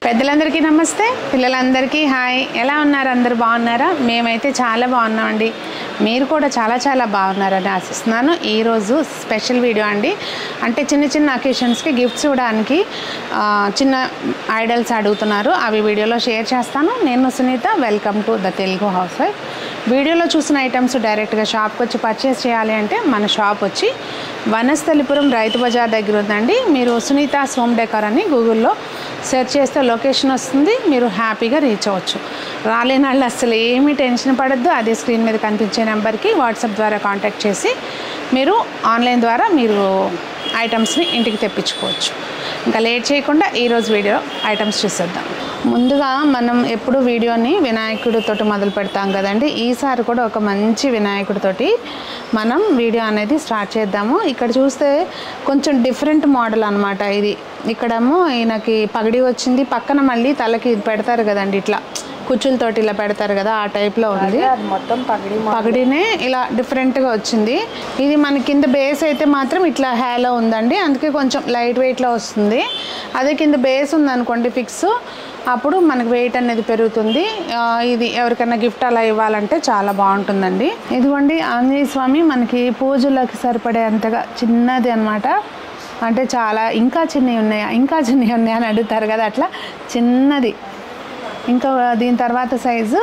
పెద్దలందరికీ నమస్తే పిల్లలందరికీ హాయ్ ఎలా ఉన్నారు అందరు బాగున్నారా మేమైతే చాలా బాగున్నామండి మీరు కూడా చాలా చాలా బాగున్నారని ఆశిస్తున్నాను ఈరోజు స్పెషల్ వీడియో అండి అంటే చిన్న చిన్న అకేషన్స్కి గిఫ్ట్స్ ఇవ్వడానికి ఆ, చిన్న ఐడల్స్ అడుగుతున్నారు అవి వీడియోలో షేర్ చేస్తాను నేను Sunitha welcome to the Telugu housewife వీడియోలో చూసిన ఐటమ్స్ డైరెక్ట్గా షాప్కి వచ్చి పర్చేస్ చేయాలి అంటే మన షాప్ వచ్చి వనస్థలిపురం రైతు బజార్ దగ్గర ఉందండి మీరు సునీత హోమ్ డెకర్ అని గూగుల్లో సెర్చ్ చేస్తే లొకేషన్ వస్తుంది మీరు హ్యాపీగా రీచ్ అవ్వచ్చు రాలేని వాళ్ళు అసలు ఏమీ టెన్షన్ పడద్దు అదే స్క్రీన్ మీద కనిపించే నెంబర్కి వాట్సాప్ ద్వారా కాంటాక్ట్ చేసి మీరు ఆన్లైన్ ద్వారా మీరు ఐటమ్స్ని ఇంటికి తెప్పించుకోవచ్చు ఇంకా లేట్ చేయకుండా ఈరోజు వీడియో ఐటమ్స్ చూసేద్దాం ముందుగా మనం ఎప్పుడు వీడియోని వినాయకుడితోటి మొదలు పెడతాం కదండి ఈసారి కూడా ఒక మంచి వినాయకుడితోటి మనం వీడియో అనేది స్టార్ట్ చేద్దాము ఇక్కడ చూస్తే కొంచెం డిఫరెంట్ మోడల్ అనమాట ఇది ఇక్కడేమో ఈయనకి పగడి వచ్చింది పక్కన మళ్ళీ తలకి పెడతారు కదండి ఇట్లా కుచ్చులతోటి ఇలా పెడతారు కదా ఆ టైప్లో ఉంది అది మొత్తం పగిడి పగడినే ఇలా డిఫరెంట్గా వచ్చింది ఇది మన కింద బేస్ అయితే మాత్రం ఇట్లా హ్యాలో ఉందండి అందుకే కొంచెం లైట్ వెయిట్లో వస్తుంది అదే కింద బేస్ ఉందనుకోండి ఫిక్స్ అప్పుడు మనకు వెయిట్ అనేది పెరుగుతుంది ఆ, ఇది ఎవరికైనా గిఫ్ట్ అలా ఇవ్వాలంటే చాలా బాగుంటుందండి ఇదిగోండి ఆంజనేయ స్వామి మనకి పూజలకి సరిపడే అంతగా చిన్నది అన్నమాట అంటే చాలా ఇంకా చిన్నవి ఉన్నాయా ఇంకా చిన్నవి ఉన్నాయా అని అడుగుతారు కదా అట్లా చిన్నది ఇంకా దీని తర్వాత సైజు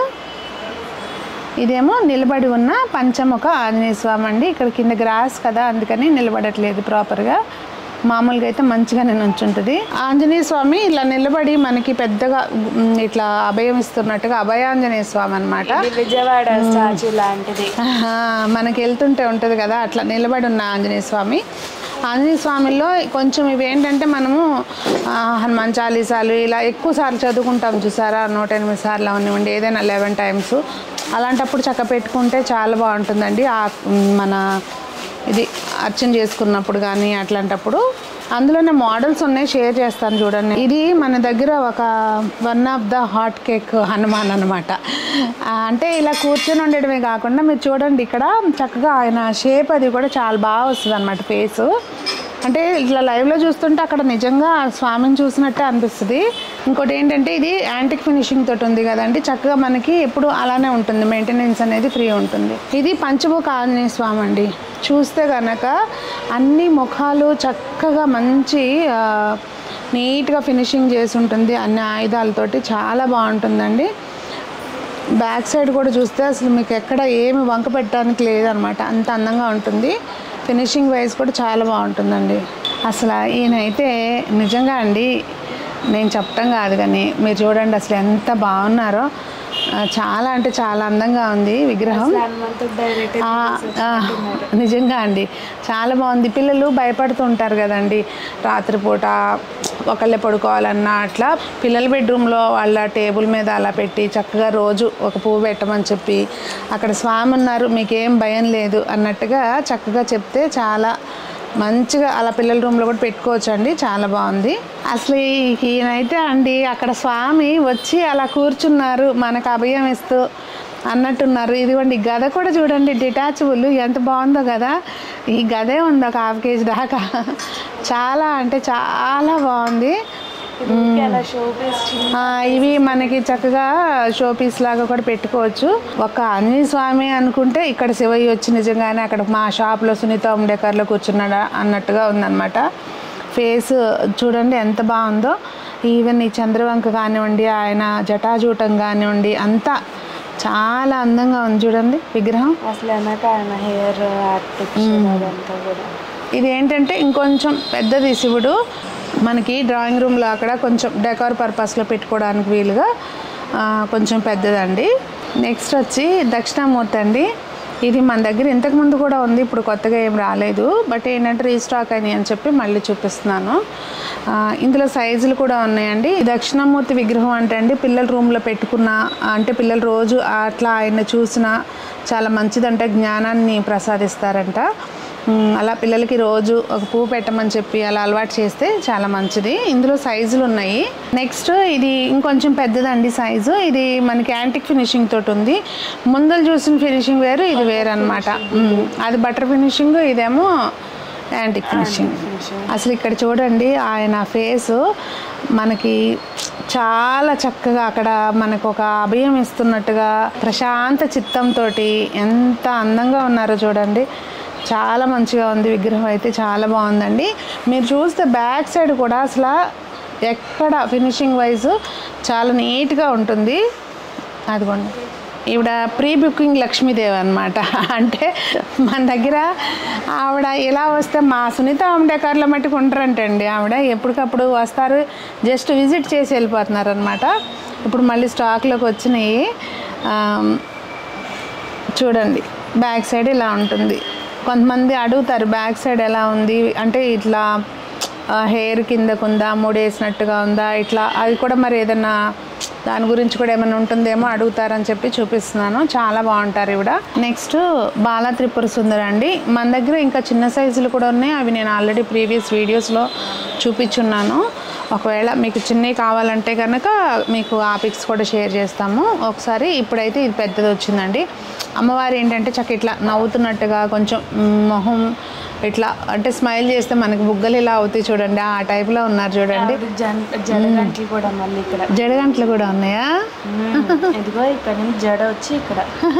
ఇదేమో నిలబడి ఉన్న పంచముఖ ఆంజనేయ స్వామి అండి ఇక్కడ కింద గ్రాస్ కదా అందుకని నిలబడట్లేదు ప్రాపర్గా మామూలుగా అయితే మంచిగానే నుంచుంటుంది ఆంజనేయ స్వామి ఇలా నిలబడి మనకి పెద్దగా ఉమ్, ఇట్లా అభయం ఇస్తున్నట్టుగా అభయాంజనేయ స్వామి అనమాట ఇది విజయవాడ స్టాచ్యూ లాంటిది మనకి వెళ్తుంటే ఉంటుంది కదా అట్లా నిలబడి ఉన్న ఆంజనేయ స్వామి ఆంజనేయ స్వామిలో కొంచెం ఇవి ఏంటంటే మనము ఆ, హనుమాన్ చాలీసాలు ఇలా ఎక్కువ సార్లు చదువుకుంటాం చూసారా నూట ఎనిమిది సార్లు అవనివ్వండి ఏదైనా లెవెన్ టైమ్స్ అలాంటప్పుడు చక్క పెట్టుకుంటే చాలా బాగుంటుందండి ఆ ఉమ్, మన ఇది అర్చన చేసుకున్నప్పుడు కానీ అట్లాంటప్పుడు అందులోనే మోడల్స్ ఉన్నాయి షేర్ చేస్తాను చూడండి ఇది మన దగ్గర ఒక one of the hot cake Hanuman అనమాట అంటే ఇలా కూర్చొని ఉండడమే కాకుండా మీరు చూడండి ఇక్కడ చక్కగా ఆయన షేప్ అది కూడా చాలా బాగా వస్తుంది అనమాట ఫేస్ అంటే ఇట్లా లైవ్లో చూస్తుంటే అక్కడ నిజంగా ఆ స్వామిని చూసినట్టే అనిపిస్తుంది ఇంకోటి ఏంటంటే ఇది యాంటిక్ ఫినిషింగ్ తోటి ఉంది కదండి చక్కగా మనకి ఎప్పుడు అలానే ఉంటుంది మెయింటెనెన్స్ అనేది ఫ్రీ ఉంటుంది ఇది పంచముఖ ఆంజనేయ స్వామి అండి చూస్తే కనుక అన్ని ముఖాలు చక్కగా మంచి ఆ, నీట్గా ఫినిషింగ్ చేసి ఉంటుంది అన్ని ఆయుధాలతోటి చాలా బాగుంటుందండి బ్యాక్ సైడ్ కూడా చూస్తే అసలు మీకు ఎక్కడ ఏమి వంక పెట్టడానికి లేదనమాట అంత అందంగా ఉంటుంది ఫినిషింగ్ వైజ్ కూడా చాలా బాగుంటుందండి అసలు ఈయన అయితే నిజంగా అండి నేను చెప్పటం కాదు కానీ మీరు చూడండి అసలు ఎంత బాగున్నారో ఆ, చాలా అంటే చాలా అందంగా ఉంది విగ్రహం హనుమంతుడు డైరెక్ట్ ఆ, ఆ, నిజంగా అండి చాలా బాగుంది పిల్లలు భయపడుతూ ఉంటారు కదండి రాత్రిపూట ఒకళ్ళే పడుకోవాలన్నా అట్లా పిల్లల బెడ్రూమ్లో వాళ్ళ టేబుల్ మీద అలా పెట్టి చక్కగా రోజు ఒక పువ్వు పెట్టమని చెప్పి అక్కడ స్వామి ఉన్నారు మీకేం భయం లేదు అన్నట్టుగా చక్కగా చెప్తే చాలా మంచిగా అలా పిల్లల రూమ్లో కూడా పెట్టుకోవచ్చు అండి చాలా బాగుంది అసలు ఈ- ఈయనైతే అండి అక్కడ స్వామి వచ్చి అలా కూర్చున్నారు మనకు అభయం ఇస్తూ అన్నట్టున్నారు ఇదిగోండి ఈ గద కూడా చూడండి డిటాచబుల్ ఎంత బాగుందో కదా ఈ గదే ఉంది ఒక హాఫ్ కేజీ దాకా చాలా అంటే చాలా బాగుంది అలా షో పీస్ ఆ, ఇవి మనకి చక్కగా షో పీస్ లాగా కూడా పెట్టుకోవచ్చు ఒక ఆంజనేయ స్వామి అనుకుంటే ఇక్కడ శివయ్య వచ్చి నిజంగానే అక్కడ మా షాప్లో సునీత హోమ్ డెకర్లో కూర్చున్నాడా అన్నట్టుగా ఉందన్నమాట ఫేస్ చూడండి ఎంత బాగుందో ఈవెన్ ఈ చంద్రవంక కానివ్వండి ఆయన జటాజూటం కానివ్వండి అంతా చాలా అందంగా ఉంది చూడండి విగ్రహం అసలు వెనక ఆయన హెయిర్ ఆర్టిఫిషియల్ అదంతా కూడా ఇది ఏంటంటే ఇంకొంచెం పెద్దది శివుడు మనకి డ్రాయింగ్ రూమ్లో అక్కడ కొంచెం డెకార్ పర్పస్లో పెట్టుకోవడానికి వీలుగా ఆ, కొంచెం పెద్దదండి నెక్స్ట్ వచ్చి దక్షిణామూర్తి అండి ఇది మన దగ్గర ఇంతకుముందు కూడా ఉంది ఇప్పుడు కొత్తగా ఏం రాలేదు బట్ ఏంటంటే రీస్టాక్ అయినాయి అని చెప్పి మళ్ళీ చూపిస్తున్నాను ఆ, ఇందులో సైజులు కూడా ఉన్నాయండి ఈ దక్షిణామూర్తి విగ్రహం అంటే అండి పిల్లల రూమ్లో పెట్టుకున్న అంటే పిల్లలు రోజు అట్లా ఆయన చూసిన చాలా మంచిదంట జ్ఞానాన్ని ప్రసాదిస్తారంట మ్, అలా పిల్లలకి రోజు ఒక పువ్వు పెట్టమని చెప్పి అలా అలవాటు చేస్తే చాలా మంచిది ఇందులో సైజులు ఉన్నాయి నెక్స్ట్ ఇది ఇంకొంచెం పెద్దదండి సైజు ఇది మనకి యాంటిక్ ఫినిషింగ్ తోటి ఉంది ముందర చూసిన ఫినిషింగ్ వేరు ఇది వేరు అనమాట అది బటర్ ఫినిషింగ్ ఇదేమో యాంటిక్ ఫినిషింగ్ అసలు ఇక్కడ చూడండి ఆయన ఫేస్ మనకి చాలా చక్కగా అక్కడ మనకు ఒక అభయం ఇస్తున్నట్టుగా ప్రశాంత చిత్తంతో ఎంత అందంగా ఉన్నారో చూడండి చాలా మంచిగా ఉంది విగ్రహం అయితే చాలా బాగుందండి మీరు చూస్తే బ్యాక్ సైడ్ కూడా అసలు ఎక్కడ ఫినిషింగ్ వైజ్ చాలా నీట్గా ఉంటుంది అదిగోండి ఈవిడ ప్రీ బుకింగ్ లక్ష్మీదేవి అనమాట అంటే మన దగ్గర ఆవిడ ఇలా వస్తే మా సునీత హోమ్ డెకార్లో మట్టుకు ఉంటారంటండి ఆవిడ ఎప్పటికప్పుడు వస్తారు జస్ట్ విజిట్ చేసి వెళ్ళిపోతున్నారు అనమాట ఇప్పుడు మళ్ళీ స్టాక్లోకి వచ్చినాయి ఆమ్, చూడండి బ్యాక్ సైడ్ ఇలా ఉంటుంది కొంతమంది అడుగుతారు బ్యాక్ సైడ్ ఎలా ఉంది అంటే ఇట్లా హెయిర్ కిందకు ఉందా ముడేసినట్టుగా ఉందా ఇట్లా అది కూడా మరి ఏదన్నా దాని గురించి కూడా ఏమైనా ఉంటుందేమో అడుగుతారని చెప్పి చూపిస్తున్నాను చాలా బాగుంటారు ఇవిడ నెక్స్ట్ బాలా త్రిపుర సుందరి అండి మన దగ్గర ఇంకా చిన్న సైజులు కూడా ఉన్నాయి అవి నేను ఆల్రెడీ ప్రీవియస్ వీడియోస్లో చూపించున్నాను ఒకవేళ మీకు చిన్నవి కావాలంటే కనుక మీకు ఆ పిక్స్ కూడా షేర్ చేస్తాము ఒకసారి ఇప్పుడైతే ఇది పెద్దది వచ్చిందండి అమ్మవారు ఏంటంటే చక్క ఇట్లా నవ్వుతున్నట్టుగా కొంచెం మ్, మొహం ఇట్లా అంటే స్మైల్ చేస్తే మనకి బుగ్గలు ఇలా అవుతాయి చూడండి ఆ టైప్లో ఉన్నారు చూడండి ఆవిడ జన్ జడగంటలు కూడా మళ్ళీ ఇక్కడ జడగంటలు కూడా ఉన్నాయా మ్మ్. ఇదిగో ఇక్కడ నుంచి జడ వచ్చి ఇక్కడ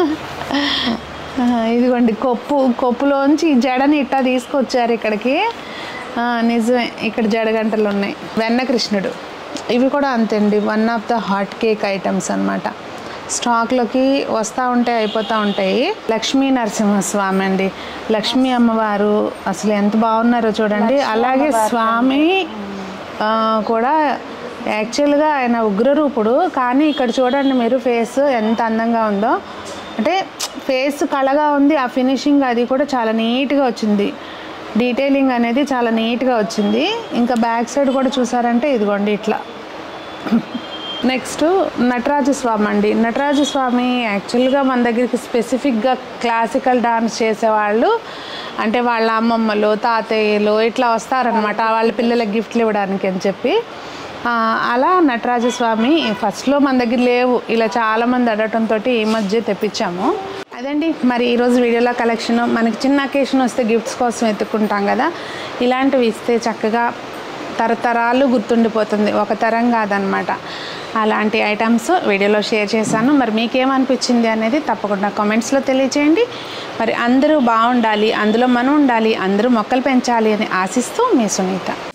ఆహా, ఇదిగోండి కొప్పు కొప్పులోంచి ఈ జడని ఇట్టా తీసుకొచ్చారు ఇక్కడికి ఆ, నిజమే ఇక్కడ జడగంటలు ఉన్నాయి వెన్న కృష్ణుడు ఇవి కూడా అంతే అండి one of the hot cake items అనమాట స్టాక్లోకి వస్తూ ఉంటాయి అయిపోతూ ఉంటాయి లక్ష్మీ నరసింహస్వామి అండి లక్ష్మీ అమ్మవారు అసలు ఎంత బాగున్నారో చూడండి అలాగే స్వామి ఆ, కూడా యాక్చువల్గా ఆయన ఉగ్రరూపుడు కానీ ఇక్కడ చూడండి మీరు ఫేస్ ఎంత అందంగా ఉందో అంటే ఫేస్ కళగా ఉంది ఆ ఫినిషింగ్ అది కూడా చాలా నీట్గా వచ్చింది డీటెయిలింగ్ అనేది చాలా నీట్గా వచ్చింది ఇంకా బ్యాక్ సైడ్ కూడా చూసారంటే ఇదిగోండి ఇట్లా నెక్స్ట్ నటరాజస్వామి అండి నటరాజస్వామి యాక్చువల్గా మన దగ్గరికి స్పెసిఫిక్గా క్లాసికల్ డాన్స్ చేసేవాళ్ళు అంటే వాళ్ళ అమ్మమ్మలు తాతయ్యలు ఇట్లా వస్తారనమాట వాళ్ళ పిల్లలకి గిఫ్ట్లు ఇవ్వడానికి అని చెప్పి ఆ, అలా నటరాజస్వామి ఫస్ట్లో మన దగ్గర లేవు ఇలా చాలామంది అడగటంతో ఈ మధ్య తెప్పించాము అదండి మరి ఈరోజు వీడియోలో కలెక్షన్ మనకి చిన్న అకేషన్ వస్తే గిఫ్ట్స్ కోసం ఎత్తుకుంటాం కదా ఇలాంటివి ఇస్తే చక్కగా తరతరాలు గుర్తుండిపోతుంది ఒక తరం కాదనమాట అలాంటి ఐటమ్స్ వీడియోలో షేర్ చేశాను మరి మీకేమనిపించింది అనేది తప్పకుండా కామెంట్స్లో తెలియచేయండి మరి అందరూ బాగుండాలి అందులో మనం ఉండాలి అందరూ మొక్కలు పెంచాలి అని ఆశిస్తూ మీ సునీత